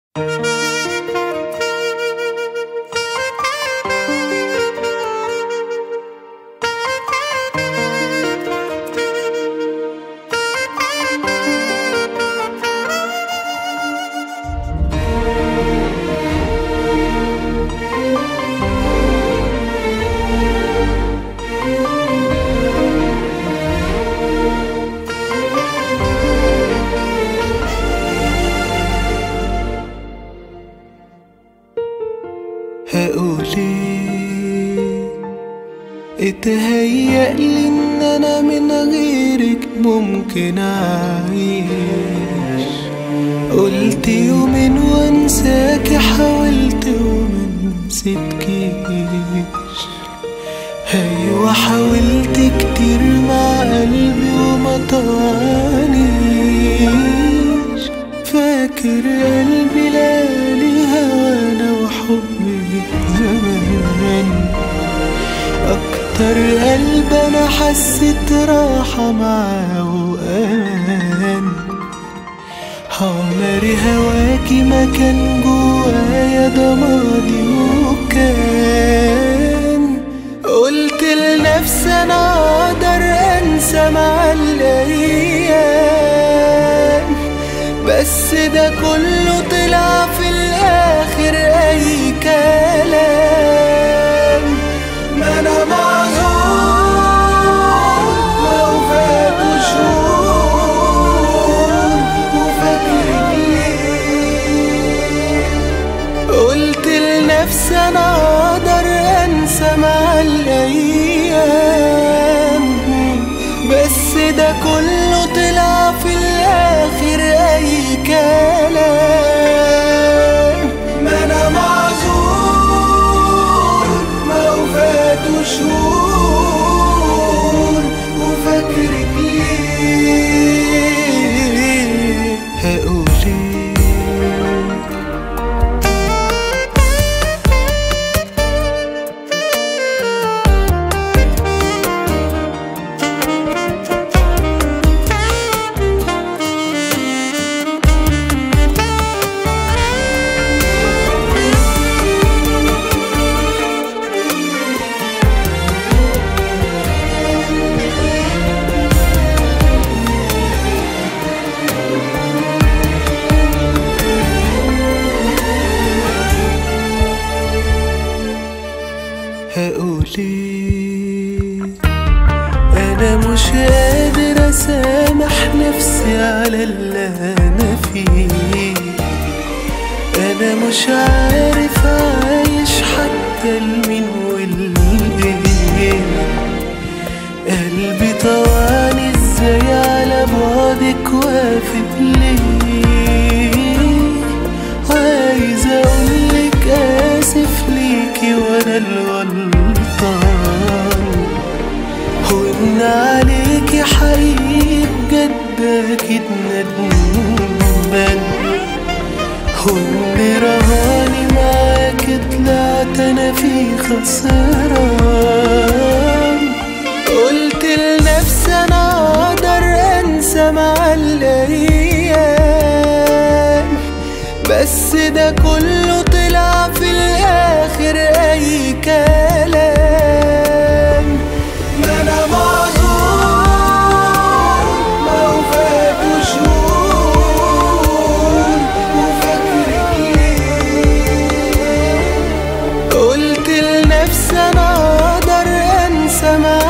هقولي اتهيألي ان انا من غيرك ممكن اعيش قلت يومين وانساكي حاولت ومنسيتكيش ايوه حاولت كتير مع قلبي وما طانيش فاكر قلبي لالي هوانا وحبي زمان اكتر قلب انا حسيت راحة معاه وامان عمري هواكي ما كان جوايا ده ماضي وكان قلت لنفسي انا اقدر انسى مع الايام بس ده كله طلع في الاخر اي كلام ما انا معذور لو فاتوا شهور وفاكرك ليه قلت لنفسي انا اقدر انسى مع الايام بس ده كله طلع في الاخر اي كلام ما انا معذور ما وفاتوا شهور وفاكرك ليه هقولي هقولي انا مش قادر اسامح نفسي على اللي انا فيه انا مش عارف عايش حتى المين والايه قلبي طوعني ازاي على بعدك واقف ليه عايز اقولك اسف ليكي وانا الغلطان وان عليكي حقيقي بجد اكيد ندمان وان رهاني معاك طلعت انا في خسران قلت لنفسي انا اقدر انسى مع الايام بس ده كله طلع في الاخر اي كلام ما انا معذور ما وفاتوا شهور وفاكرك ليه قلت لنفسي انا اقدر انسى مع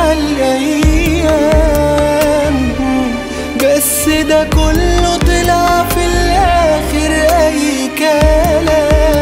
الايام بس ده كله طلع في الاخر اي كلام